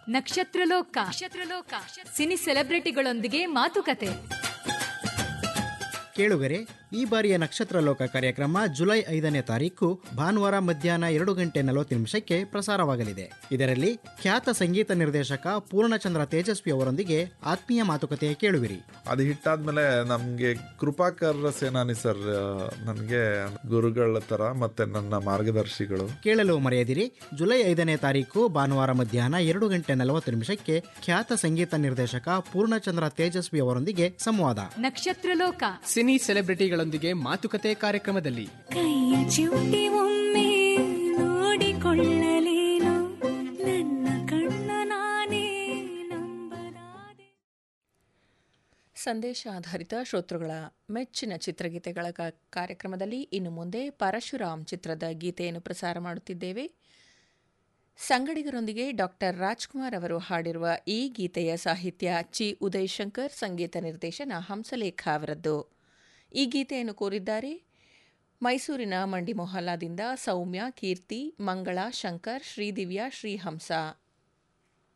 ನಕ್ಷತ್ರಲೋಕ ನಕ್ಷತ್ರಲೋಕ cine ಸೆಲೆಬ್ರಿಟಿಗಳೊಂದಿಗೆ ಮಾತುಕತೆ ಕೇಳುಗರೆ ಈ ಬಾರಿಯ ನಕ್ಷತ್ರ ಲೋಕ ಕಾರ್ಯಕ್ರಮ ಜುಲೈ ಐದನೇ ತಾರೀಕು ಭಾನುವಾರ ಮಧ್ಯಾಹ್ನ ಎರಡು ಗಂಟೆ ನಲವತ್ತು ನಿಮಿಷಕ್ಕೆ ಪ್ರಸಾರವಾಗಲಿದೆ ಇದರಲ್ಲಿ ಖ್ಯಾತ ಸಂಗೀತ ನಿರ್ದೇಶಕ ಪೂರ್ಣಚಂದ್ರ ತೇಜಸ್ವಿ ಅವರೊಂದಿಗೆ ಆತ್ಮೀಯ ಮಾತುಕತೆ ಕೇಳುವಿರಿ ಅದು ಹಿಟ್ಟಾದ್ಮೇಲೆ ನಮ್ಗೆ ಕೃಪಾಕರ್ ಸೇನಾನಿ ಸರ್ ನನಗೆ ಗುರುಗಳ ತರ ಮತ್ತೆ ನನ್ನ ಮಾರ್ಗದರ್ಶಿಗಳು ಕೇಳಲು ಮರೆಯದಿರಿ ಜುಲೈ ಐದನೇ ತಾರೀಕು ಭಾನುವಾರ ಮಧ್ಯಾಹ್ನ ಎರಡು ಗಂಟೆ ನಲವತ್ತು ನಿಮಿಷಕ್ಕೆ ಖ್ಯಾತ ಸಂಗೀತ ನಿರ್ದೇಶಕ ಪೂರ್ಣಚಂದ್ರ ತೇಜಸ್ವಿ ಅವರೊಂದಿಗೆ ಸಂವಾದ ನಕ್ಷತ್ರಲೋಕ ಸಿನಿ ಸೆಲೆಬ್ರಿಟಿಗಳೊಂದಿಗೆ ಮಾತುಕತೆ ಕಾರ್ಯಕ್ರಮದಲ್ಲಿ ಕೈಯ ಚಿವುಟಿ ಒಮ್ಮೆ ನೋಡಿಕೊಳ್ಳಲೇನು ನನ್ನ ಕಣ್ಣ ನಾನೇ ನಂಬಲಾದೆ ಸಂದೇಶ ಆಧಾರಿತ ಶ್ರೋತೃಗಳ ಮೆಚ್ಚಿನ ಚಿತ್ರಗೀತೆಗಳ ಕ- ಕಾರ್ಯಕ್ರಮದಲ್ಲಿ ಇನ್ನು ಮುಂದೆ ಪರಶುರಾಮ್ ಚಿತ್ರದ ಗೀತೆಯನ್ನು ಪ್ರಸಾರ ಮಾಡುತ್ತಿದ್ದೇವೆ ಸಂಗಡಿಗರೊಂದಿಗೆ ಡಾಕ್ಟರ್ ರಾಜ್ಕುಮಾರ್ ಅವರು ಹಾಡಿರುವ ಈ ಗೀತೆಯ ಸಾಹಿತ್ಯ ಚಿ ಉದಯ್ ಶಂಕರ್ ಸಂಗೀತ ನಿರ್ದೇಶನ ಹಂಸಲೇಖ ಅವರದ್ದು ಈ ಗೀತೆಯನ್ನು ಕೋರಿದ್ದಾರೆ ಮೈಸೂರಿನ ಮಂಡಿ ಮೊಹಲ್ಲಾದಿಂದ ಸೌಮ್ಯ ಕೀರ್ತಿ ಮಂಗಳ ಶಂಕರ್ ಶ್ರೀದಿವ್ಯ ಶ್ರೀಹಂಸ